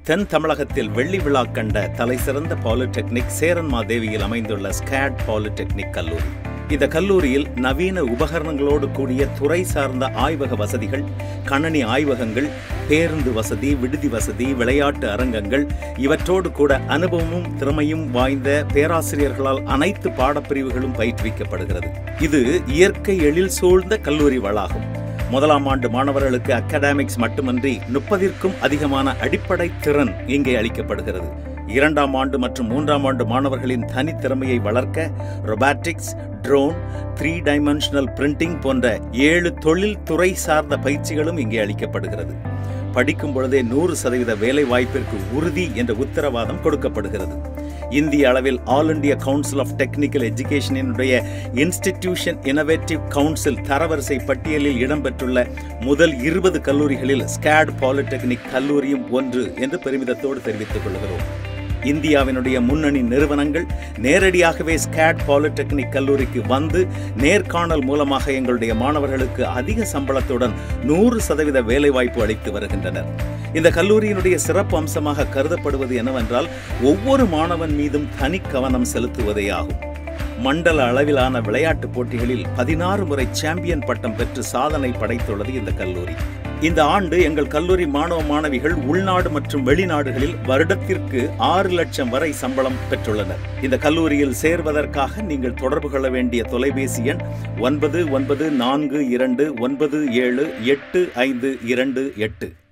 தென் தமிழகத்தில் வெள்ளி விழா கண்ட தலைசிறந்த பாலிடெக்னிக் சேரன்மாதேவியில் அமைந்துள்ள ஸ்கேட் பாலிடெக்னிக் கல்லூரி இந்த கல்லூரியில் நவீன உபகரணங்களோடு கூடிய துறை சார்ந்த ஆய்வக வசதிகள் கணனி ஆய்வகங்கள் பேருந்து வசதி விடுதி வசதி விளையாட்டு அரங்கங்கள் இவற்றோடு கூட அனுபவமும் திறமையும் வாய்ந்த பேராசிரியர்களால் அனைத்து பாடப்பிரிவுகளும் பயிற்றுவிக்கப்படுகிறது இது இயற்கை எழில் சூழ்ந்த கல்லூரி வளாகம் முதலாம் ஆண்டு மாணவர்களுக்கு அகாடமிக்ஸ் மட்டுமன்றி முப்பதிற்கும் அதிகமான அடிப்படை திறன் இங்கே அளிக்கப்படுகிறது இரண்டாம் ஆண்டு மற்றும் மூன்றாம் ஆண்டு மாணவர்களின் தனித்திறமையை வளர்க்க robotics drone three dimensional printing போன்ற ஏழு தொழில் துறை சார்ந்த பயிற்சிகளும் இங்கே அளிக்கப்படுகிறது படிக்கும் பொழுதே நூறு சதவீத வேலை வாய்ப்பிற்கு உறுதி என்ற உத்தரவாதம் கொடுக்கப்படுகிறது இந்திய அளவில் all India council of technical எஜுகேஷனினுடைய இன்ஸ்டிடியூஷன் இனோவேட்டிவ் கவுன்சில் தரவரிசை பட்டியலில் இடம்பெற்றுள்ள முதல் இருபது கல்லூரிகளில் ஸ்கேட் பாலிடெக்னிக் கல்லூரியும் ஒன்று என்று பெருமிதத்தோடு தெரிவித்துக் கொள்கிறோம் இந்தியாவினுடைய முன்னணி நிறுவனங்கள் நேரடியாகவே ஸ்கேட் பாலிடெக்னிக் கல்லூரிக்கு வந்து நேர்காணல் மூலமாக எங்களுடைய மாணவர்களுக்கு அதிக சம்பளத்துடன் நூறு சதவீத வேலைவாய்ப்பு அளித்து வருகின்றனர் இந்த கல்லூரியினுடைய சிறப்பு அம்சமாக கருதப்படுவது என்னவென்றால் ஒவ்வொரு மாணவன் மீதும் தனி கவனம் செலுத்துவதே ஆகும் மண்டல அளவிலான விளையாட்டுப் போட்டிகளில் பதினாறு முறை சாம்பியன் பட்டம் பெற்று சாதனை படைத்துள்ளது இந்த கல்லூரி இந்த ஆண்டு எங்கள் கல்லூரி மாணவ மாணவிகள் உள்நாடு மற்றும் வெளிநாடுகளில் வருடத்திற்கு ஆறு லட்சம் வரை சம்பளம் பெற்றுள்ளனர் இந்த கல்லூரியில் சேர்வதற்காக நீங்கள் தொடர்பு கொள்ள வேண்டிய தொலைபேசி எண் ஒன்பது ஒன்பது நான்கு இரண்டு ஒன்பது ஏழு எட்டு ஐந்து இரண்டு எட்டு